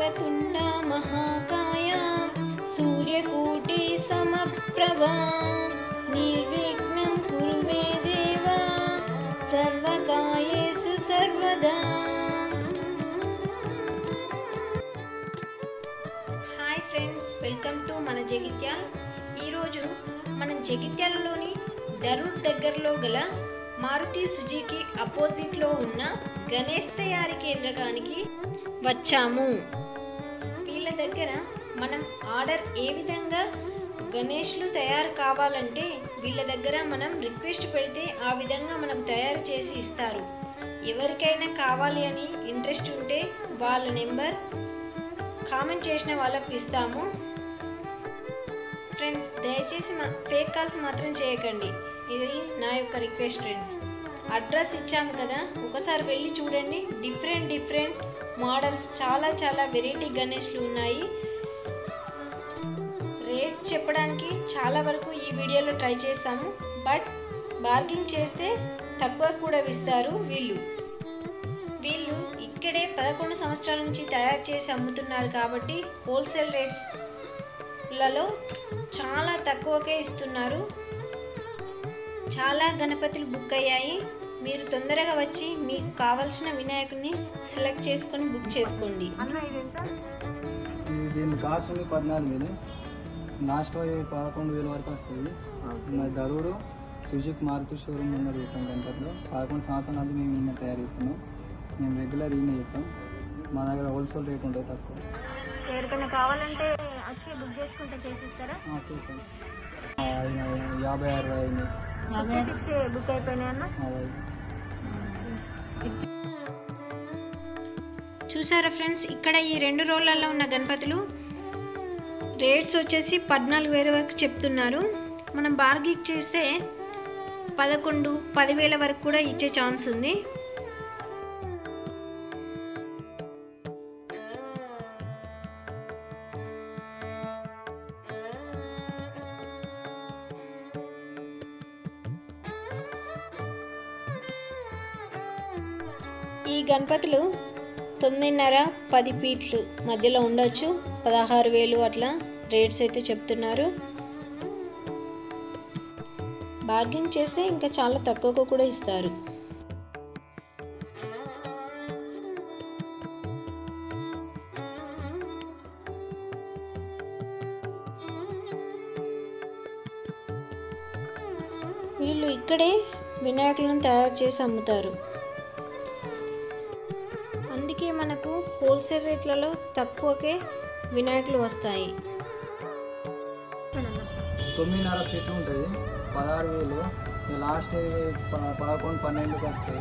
వక్రతుండ మహాకాయ సూర్యకోటి సమప్రభా నిర్విఘ్నం కురు మే దేవా సర్వకాయేషు సర్వదా హాయ్ ఫ్రెండ్స్ వెల్కమ్ టు మన జగిత్యాల్ ఈరోజు మనం జగిత్యాలలోని దరూర్ దగ్గరలో గల మారుతి సుజుకి అపోజిట్లో ఉన్న గణేష్ తయారీ కేంద్రకానికి వచ్చాము వీళ్ళ దగ్గర మనం ఆర్డర్ ఏ విధంగా గణేష్లు తయారు కావాలంటే వీళ్ళ దగ్గర మనం రిక్వెస్ట్ పెడితే ఆ విధంగా మనకు తయారు చేసి ఇస్తారు ఎవరికైనా కావాలి అని ఇంట్రెస్ట్ ఉంటే వాళ్ళ నెంబర్ కామెంట్ చేసిన వాళ్ళకు ఇస్తాము ఫ్రెండ్స్ దయచేసి మా ఫేక్ కాల్స్ మాత్రం చేయకండి ఇది నా యొక్క రిక్వెస్ట్ ఫ్రెండ్స్ అడ్రస్ ఇచ్చాము కదా ఒకసారి వెళ్ళి చూడండి డిఫరెంట్ డిఫరెంట్ మోడల్స్ చాలా చాలా వెరైటీ గణేష్లు ఉన్నాయి రేట్ చెప్పడానికి చాలా వరకు ఈ వీడియోలో ట్రై చేస్తాము బట్ బార్గింగ్ చేస్తే తక్కువ కూడా ఇస్తారు వీళ్ళు వీళ్ళు ఇక్కడే పదకొండు సంవత్సరాల నుంచి తయారు చేసి అమ్ముతున్నారు కాబట్టి హోల్సేల్ రేట్స్లలో చాలా తక్కువకే ఇస్తున్నారు చాలా గణపతులు బుక్ అయ్యాయి మీరు తొందరగా వచ్చి మీకు కావలసిన వినాయకుడిని సెలెక్ట్ చేసుకొని బుక్ చేసుకోండి ఇది దీని కాస్ట్ ఉంది పద్నాలుగు వేలు లాస్ట్ పదకొండు వేల వరకు వస్తుంది మరి దరూరు సుజుక్ మారుతి షోరూమ్ ముందర చేస్తాం గణపతిలో పదకొండు సంవత్సరాల నుంచి మేము ఈయన తయారు చేస్తున్నాం మేము రెగ్యులర్ ఈయన చేస్తాం మా దగ్గర హోల్సేల్ రేట్ ఉంటుంది తక్కువ ఎవరికైనా కావాలంటే వచ్చి బుక్ చేసుకుంటే చేసిస్తారా ఆ, చేస్తాం ఆ, అయినాయి. యాభై అరవై అయినాయి సిక్స్ బుక్ అయిపోయినాయి అన్న అరవై చూసారా ఫ్రెండ్స్ ఇక్కడ ఈ రెండు రోళ్ళల్లో ఉన్న గణపతులు రేట్స్ వచ్చేసి పద్నాలుగు వేల వరకు చెప్తున్నారు మనం బార్గిక్ చేస్తే పదకొండు పదివేల వరకు కూడా ఇచ్చే ఛాన్స్ ఉంది ఈ గణపతులు తొమ్మిదిన్నర పది ఫీట్లు మధ్యలో ఉండొచ్చు పదహారు వేలు అట్లా రేట్స్ అయితే చెప్తున్నారు బార్గింగ్ చేస్తే ఇంకా చాలా తక్కువకు కూడా ఇస్తారు వీళ్ళు ఇక్కడే వినాయకులను తయారు చేసి అమ్ముతారు అందుకే మనకు హోల్సేల్ రేట్లలో తక్కువకే వినాయకులు వస్తాయి తొమ్మిదిన్నర ఫీట్లు ఉంటుంది పదహారు వేలు లాస్ట్ ప- పదకొండు పన్నెండుకి వస్తాయి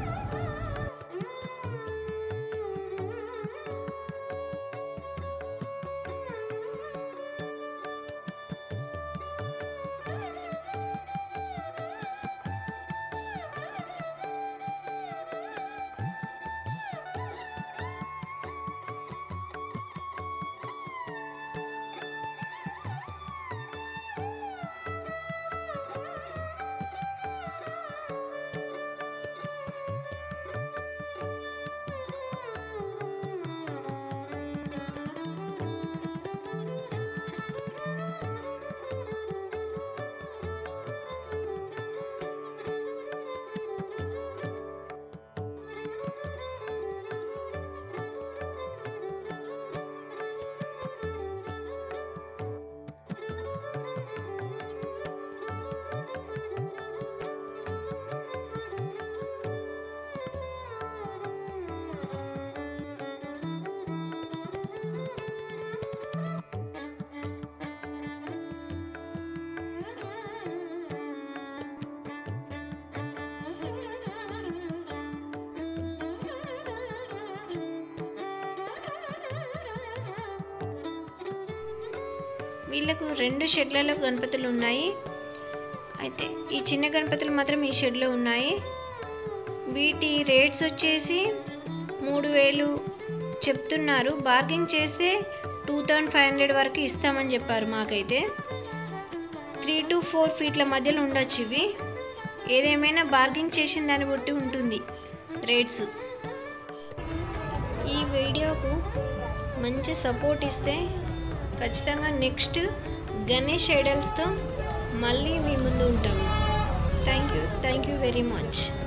వీళ్ళకు రెండు షెడ్లలో గణపతులు ఉన్నాయి అయితే ఈ చిన్న గణపతులు మాత్రం ఈ షెడ్లో ఉన్నాయి వీటి రేట్స్ వచ్చేసి మూడు వేలు చెప్తున్నారు బార్గింగ్ చేస్తే టూ థౌజండ్ ఫైవ్ హండ్రెడ్ వరకు ఇస్తామని చెప్పారు మాకైతే త్రీ టు ఫోర్ ఫీట్ల మధ్యలో ఉండొచ్చు ఇవి ఏదేమైనా బార్గింగ్ చేసిన దాన్ని బట్టి ఉంటుంది రేట్స్ ఈ వీడియోకు మంచి సపోర్ట్ ఇస్తే ఖచ్చితంగా నెక్స్ట్ గణేష్ ఐడల్స్తో మళ్ళీ మీ ముందు ఉంటాము thank you thank you very much